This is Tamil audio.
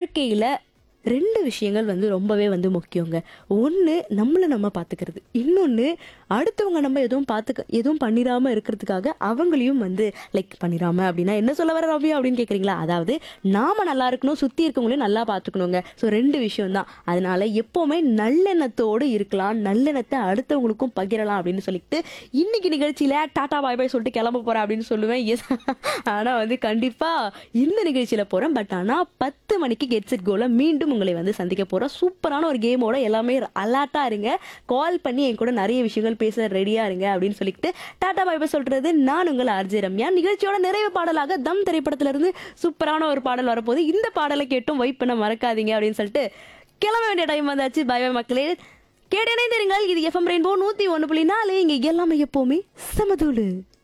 வாழ்க்கையில ரெண்டு விஷயங்கள் வந்து ரொம்பவே வந்து முக்கியங்க ஒன்று நம்மளை நம்ம பார்த்துக்கிறது இன்னொன்று அடுத்தவங்க நம்ம எதுவும் பார்த்துக்க எதுவும் பண்ணிடாம இருக்கிறதுக்காக அவங்களையும் வந்து லைக் பண்ணிடாம அப்படின்னா என்ன சொல்ல வர ரவி அப்படின்னு கேட்குறீங்களா அதாவது நாம நல்லா இருக்கணும் சுற்றி இருக்கவங்களையும் நல்லா பார்த்துக்கணுங்க ஸோ ரெண்டு விஷயம் தான் அதனால எப்போவுமே நல்லெண்ணத்தோடு இருக்கலாம் நல்லெண்ணத்தை அடுத்தவங்களுக்கும் பகிரலாம் அப்படின்னு சொல்லிட்டு இன்னைக்கு நிகழ்ச்சியில டாடா பாய் பாய் சொல்லிட்டு கிளம்ப போறேன் அப்படின்னு சொல்லுவேன் எஸ் ஆனா வந்து கண்டிப்பா இந்த நிகழ்ச்சியில போறேன் பட் ஆனா பத்து மணிக்கு கெட் செட் கோல மீண்டும் உங்களை வந்து சந்திக்க போறோம் சூப்பரான ஒரு கேமோட எல்லாமே அலர்ட்டா இருங்க கால் பண்ணி என் கூட நிறைய விஷயங்கள் பேச ரெடியா இருங்க அப்படின்னு சொல்லிட்டு டாடா பாய் பாய் சொல்றது நான் உங்கள் ஆர்ஜே ரம்யா நிகழ்ச்சியோட நிறைவு பாடலாக தம் திரைப்படத்துல இருந்து சூப்பரான ஒரு பாடல் வரப்போகுது இந்த பாடலை கேட்டும் வைப் பண்ண மறக்காதீங்க அப்படின்னு சொல்லிட்டு கிளம்ப வேண்டிய டைம் வந்தாச்சு பாய் பாய் மக்களே கேட்டு இணைந்திருங்கள் இது எஃப்எம் ரெயின்போ நூத்தி ஒன்று புள்ளி நாலு இங்க எல்லாமே எப்பவுமே சமதூளு